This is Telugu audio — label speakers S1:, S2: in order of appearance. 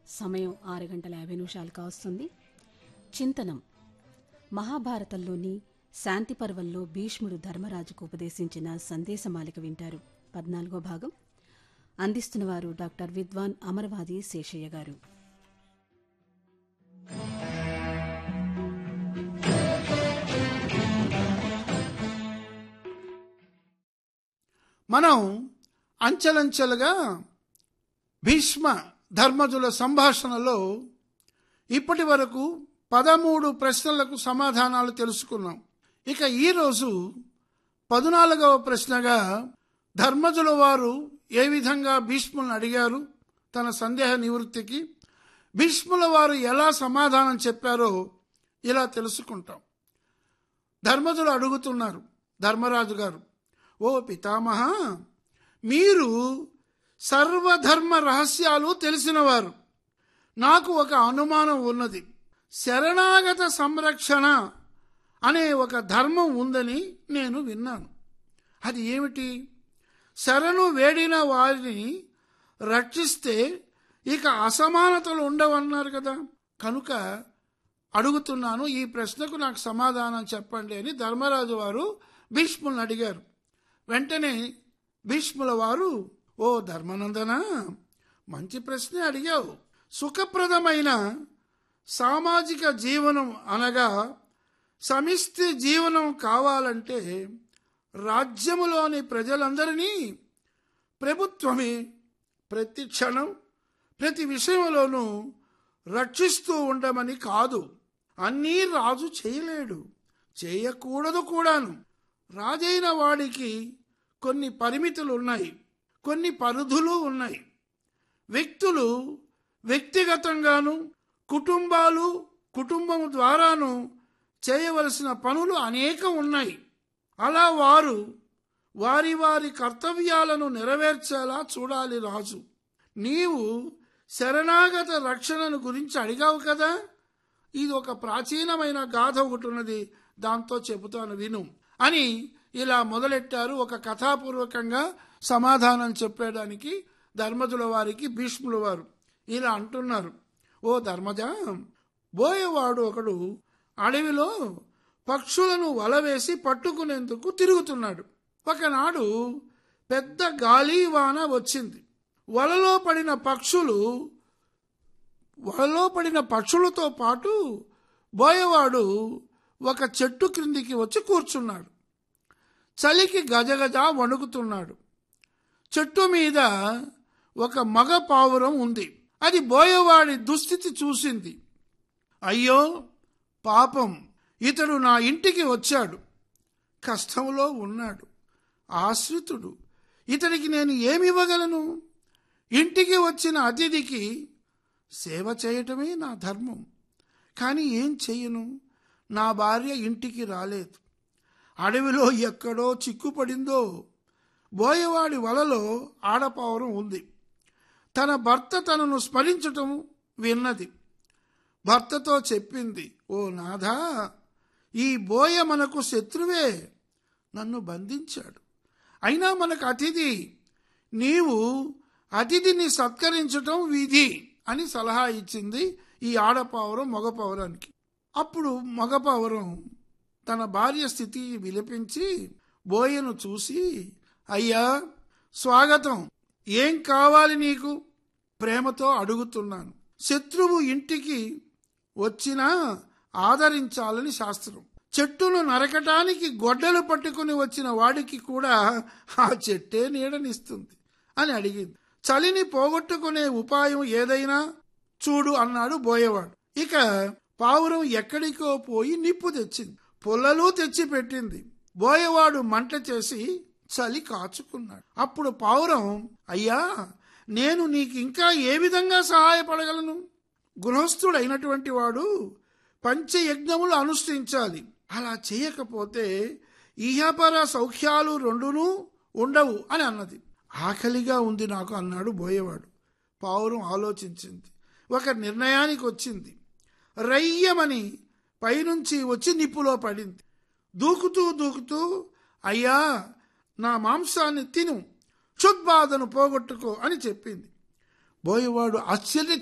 S1: సమయం ఆరు గంటల యాభై నిమిషాలు కావస్తుంది చింతనం మహాభారతంలోని శాంతి పర్వంలో భీష్ముడు ధర్మరాజుకు ఉపదేశించిన సందేశమాలిక వింటారు పద్నాలుగో భాగం అందిస్తున్నవారు డాక్టర్ విద్వాన్ అమరవాది శేషయ్య గారు
S2: మనం అంచెలంచెలుగా భీష్మ ధర్మజుల సంభాషణలో ఇప్పటి వరకు పదమూడు ప్రశ్నలకు సమాధానాలు తెలుసుకున్నాం ఇక ఈరోజు పద్నాలుగవ ప్రశ్నగా ధర్మజుల వారు ఏ విధంగా భీష్ములను అడిగారు తన సందేహ నివృత్తికి భీష్ముల వారు ఎలా సమాధానం చెప్పారో ఇలా తెలుసుకుంటాం ధర్మజులు అడుగుతున్నారు ధర్మరాజు గారు ఓ పితామహ మీరు సర్వధర్మ రహస్యాలు తెలిసినవారు నాకు ఒక అనుమానం ఉన్నది శరణాగత సంరక్షణ అనే ఒక ధర్మం ఉందని నేను విన్నాను అది ఏమిటి శరణు వేడిన వారిని రక్షిస్తే ఇక అసమానతలు ఉండవన్నారు కదా కనుక అడుగుతున్నాను ఈ ప్రశ్నకు నాకు సమాధానం చెప్పండి అని ధర్మరాజు వారు భీష్ములను అడిగారు వెంటనే భీష్ముల వారు ఓ ధర్మనందన మంచి ప్రశ్నే అడిగావు సుఖప్రదమైన సామాజిక జీవనం అనగా సమిష్టి జీవనం కావాలంటే రాజ్యములోని ప్రజలందరినీ ప్రభుత్వమే ప్రతి క్షణం ప్రతి విషయంలోనూ రక్షిస్తూ ఉండమని కాదు అన్నీ రాజు చేయలేడు చేయకూడదు కూడాను రాజైన వాడికి కొన్ని పరిమితులు ఉన్నాయి కొన్ని పరిధులు ఉన్నాయి వ్యక్తులు వ్యక్తిగతంగాను కుటుంబాలు కుటుంబం ద్వారాను చేయవలసిన పనులు అనేకం ఉన్నాయి అలా వారు వారి వారి కర్తవ్యాలను నెరవేర్చేలా చూడాలి రాజు నీవు శరణాగత రక్షణను గురించి అడిగావు కదా ఇది ఒక ప్రాచీనమైన గాథ ఒకటి ఉన్నది దాంతో చెబుతాను విను అని ఇలా మొదలెట్టారు ఒక కథాపూర్వకంగా సమాధానం చెప్పడానికి ధర్మజుల వారికి భీష్ముల వారు ఇలా అంటున్నారు ఓ ధర్మజ బోయేవాడు ఒకడు అడవిలో పక్షులను వలవేసి పట్టుకునేందుకు తిరుగుతున్నాడు ఒకనాడు పెద్ద గాలి వాన వచ్చింది వలలో పడిన పక్షులు వలలో పడిన పక్షులతో పాటు బోయవాడు ఒక చెట్టు క్రిందికి వచ్చి కూర్చున్నాడు చలికి గజగజ వణుకుతున్నాడు చెట్టు మీద ఒక మగ పావురం ఉంది అది బోయవాడి దుస్థితి చూసింది అయ్యో పాపం ఇతడు నా ఇంటికి వచ్చాడు కష్టంలో ఉన్నాడు ఆశ్రితుడు ఇతడికి నేను ఏమివ్వగలను ఇంటికి వచ్చిన అతిథికి సేవ చేయటమే నా ధర్మం కానీ ఏం చెయ్యను నా భార్య ఇంటికి రాలేదు అడవిలో ఎక్కడో చిక్కుపడిందో బోయవాడి వలలో ఆడపావురం ఉంది తన భర్త తనను స్మరించటం విన్నది భర్తతో చెప్పింది ఓ నాథా ఈ బోయ మనకు శత్రువే నన్ను బంధించాడు అయినా మనకు అతిథి నీవు అతిథిని సత్కరించటం విధి అని సలహా ఇచ్చింది ఈ ఆడపావురం మగపావురానికి అప్పుడు మగపావురం తన భార్య స్థితి విలపించి బోయను చూసి అయ్యా స్వాగతం ఏం కావాలి నీకు ప్రేమతో అడుగుతున్నాను శత్రువు ఇంటికి వచ్చినా ఆదరించాలని శాస్త్రం చెట్టును నరకటానికి గొడ్డలు పట్టుకుని వచ్చిన వాడికి కూడా ఆ చెట్టే నీడనిస్తుంది అని అడిగింది చలిని పోగొట్టుకునే ఉపాయం ఏదైనా చూడు అన్నాడు బోయేవాడు ఇక పావురం ఎక్కడికో పోయి నిప్పు తెచ్చింది పుల్లలు తెచ్చి పెట్టింది బోయేవాడు మంట చేసి చలి కాచుకున్నాడు అప్పుడు పావురం అయ్యా నేను నీకు ఇంకా ఏ విధంగా సహాయపడగలను గృహస్థుడైనటువంటి వాడు పంచయజ్ఞములు అనుష్ఠించాలి అలా చేయకపోతే ఇహపర సౌఖ్యాలు రెండునూ ఉండవు అని అన్నది ఆకలిగా ఉంది నాకు అన్నాడు బోయేవాడు పావురం ఆలోచించింది ఒక నిర్ణయానికి వచ్చింది రయ్యమని పైనుంచి వచ్చి నిప్పులో పడింది దూకుతూ దూకుతూ అయ్యా నా మాంసాన్ని తిను క్షుద్బాధను పోగొట్టుకో అని చెప్పింది బోయేవాడు ఆశ్చర్య